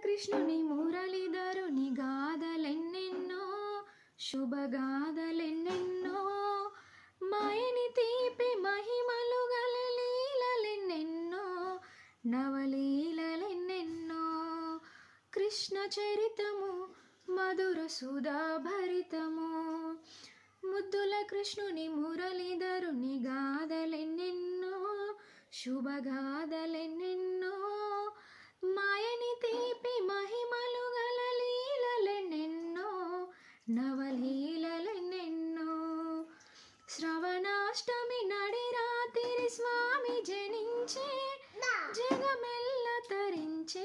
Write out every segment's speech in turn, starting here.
కృష్ణుని మురళిధరుని గాథలెన్నెన్నో శుభగాథలెన్నెన్నో మాయని తీపి మహిమలు గల లీలలెన్నెన్నో నవలీలలెన్నెన్నో కృష్ణ చరితము మధుర సుధాభరితము ముద్దుల కృష్ణుని మురళిధరుని గాథలెన్నెన్నో శుభగాథలెన్నెన్నో మాయని తీపి మహిమలు గల లీలలెన్నెన్నో నవలీలలెన్నెన్నో శ్రవణాష్టమి నడి రాత్రి స్వామి జనించే జగమెల్ల తరించే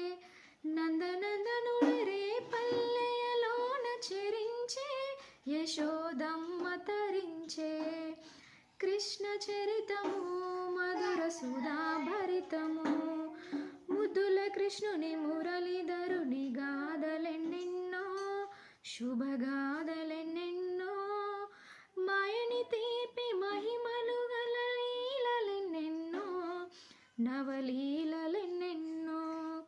నందనందనుడు రే పల్లెయలోన చెరించే యశోదమ్మ తరించే కృష్ణ చరితము మధుర సుధాభరితము ముద్దుల కృష్ణుని మురళిధరుని గాథలెన్నెన్నో శుభగాథలెన్నెన్నో మాయని తీపి మహిమలు గల లీలలెన్నెన్నో నవలీలలెన్నెన్నో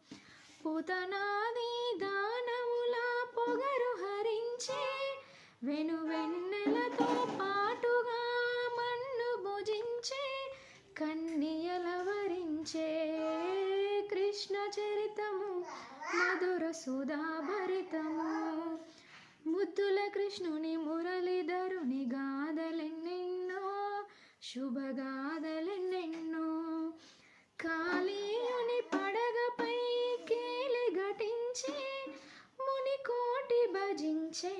పుతనాది దానముల పొగరు హరించే వెను వెన్నెలతో పాటుగా మన్ను భుజించే కన్నియలవరించే కృష్ణ చరితము మధుర సుధాభరితము ముద్దుల కృష్ణుని మురళిధరుని గాథలెన్నెన్నో శుభగాథలెన్నెన్నో కాళీయుని పడగపై కేలి ఘటించే ముని కోటి భజించే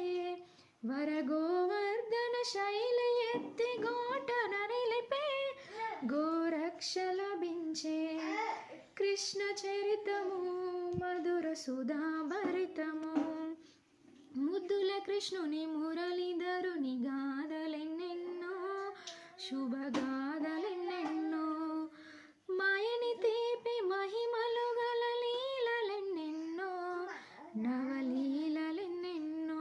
వరగోవర్ధన శైలి ఎత్తి గోటన నిలిపే గోరక్ష లభించే కృష్ణ చరితము మధుర సుధాభరితము ముద్దుల కృష్ణుని మురళిధరుని గాథలెన్నెన్నో శుభగాథలెన్నెన్నో మాయని తీపి మహిమలు గల లీలలెన్నెన్నో నవలీలలెన్నెన్నో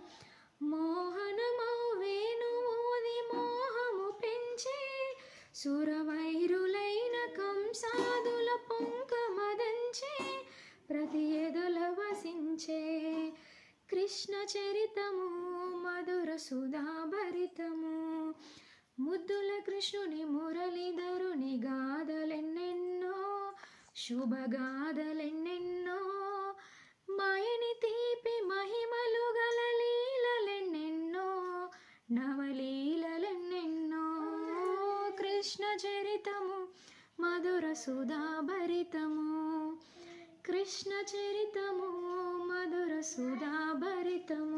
మోహనమౌ వేణుమూది మోహము పెంచే సురవైరులైన కంసాదుల పొంక మదంచే ప్రతి ఎదుల వసించే కృష్ణ చరితము మధుర సుధాభరితము ముద్దుల కృష్ణుని మురళిధరుని గాథలెన్నెన్నో శుభగాథలెన్నెన్నో మాయని తీపి మహిమలు గల లీలలెన్నెన్నో నవలీలలెన్నెన్నో కృష్ణ చరితము మధుర సుధాభరితము కృష్ణ చరితము మధుర సుధాభరితము